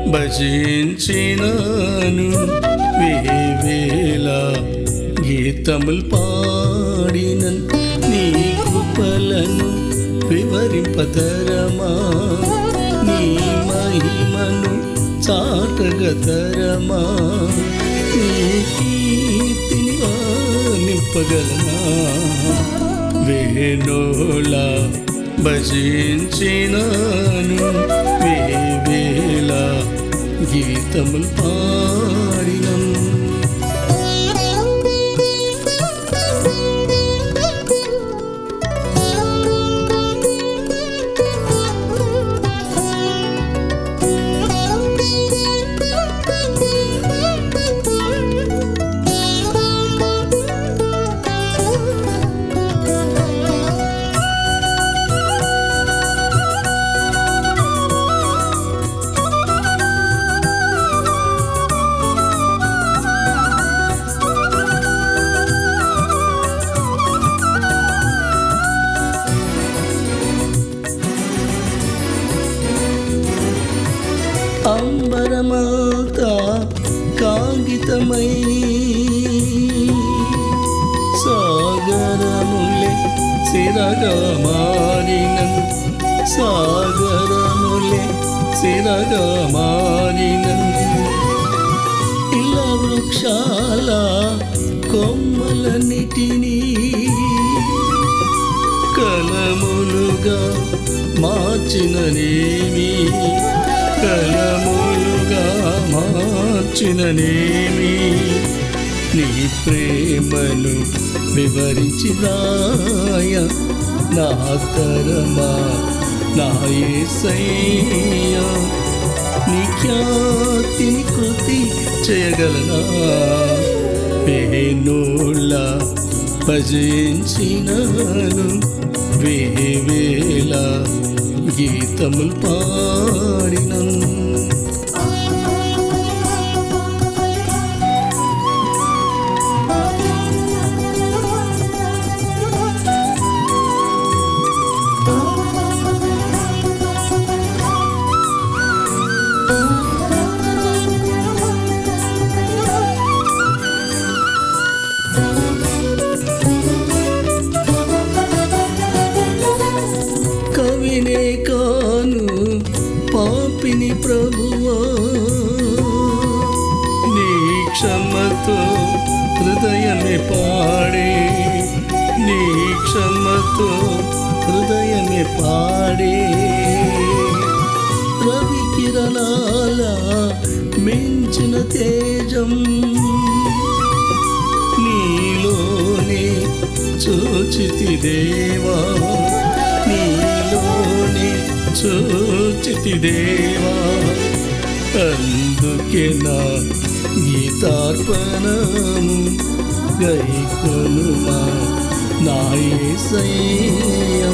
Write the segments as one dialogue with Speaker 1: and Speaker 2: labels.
Speaker 1: భజించినాను వేవేల గీతములు పాడిన నీ కృపలను వివరింపతరమా నీ మహిమను చాటగతరమా నీ కీర్తిని నింపగలనా వేణోలా భజించినాను వేవేల గీతములు పాడినం అంబరమాత కాగితమై సాగరములే సిరగా మారిన సాగరములే సిరగా మారిన ఇలా వృక్షాల కొమ్మలన్నిటినీ కలములుగా మార్చిననేమి కలములుగా మార్చిననేమి నీ ప్రేమను వివరించి రాయ నా తరమా నా యేసయ్యా నీ ఖ్యాతిని కృతి చేయగలనా వేణోళ్ళ భజించినాను వేవేల గీతములు పాడినం కవినే కాను పాపిని ప్రభువా నీ క్షమతో హృదయమే పాడే నీ క్షమతో హృదయమే పాడే రవి కిరణాల మించిన తేజం నీలోనే చూచితి దేవా నీలోనే చూచితి దేవా అందుకే నా గీతార్పణము గైకొనుమా నా యేసయ్యా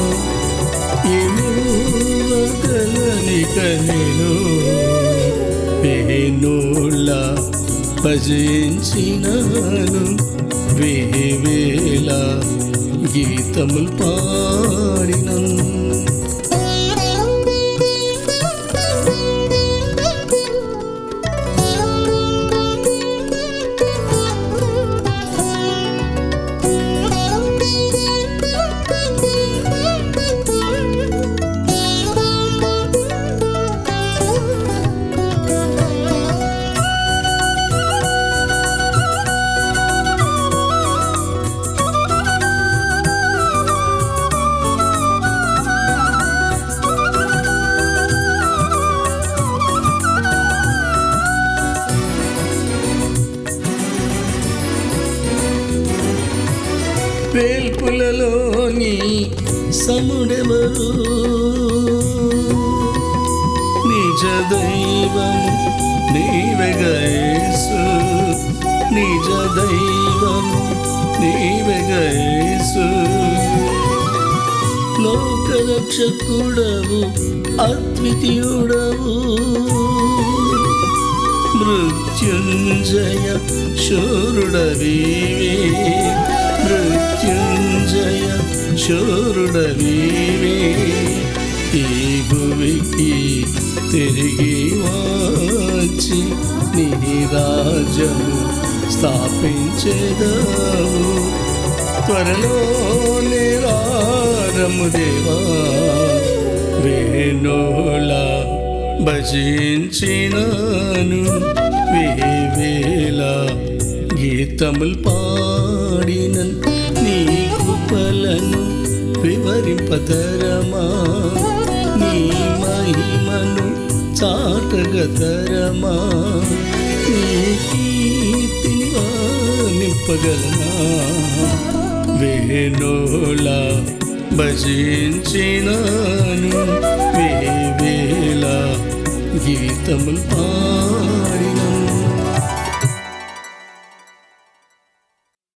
Speaker 1: ఎమువగలనిక నేను వేణోళ్ళ భజించినాను వేవేల గీతములు పాడినం వేల్పులలోని సముడెవరు నిజ దైవం నీవెగేసు నిజ దైవం నీవెగేసు లోకరక్షకుడవు అద్వితీయుడవు మృత్యుంజయ శూరుడవీవే మృత్యుంజయ శూరుడవీవే ఈ భువికి తిరిగి వా వచ్చి నీ రాజ్యము స్థాపించేదావు త్వరలోనే రారము దేవా వేణోళ భజించినాను వేవేల గీతములు పాడిన నీ కృపలను వివరింపతరమా నీ మహిమను చాటగతరమా నీ కీర్తిని నింపగలనా వేణోళ భజించినాను వేవేల గీతములు పా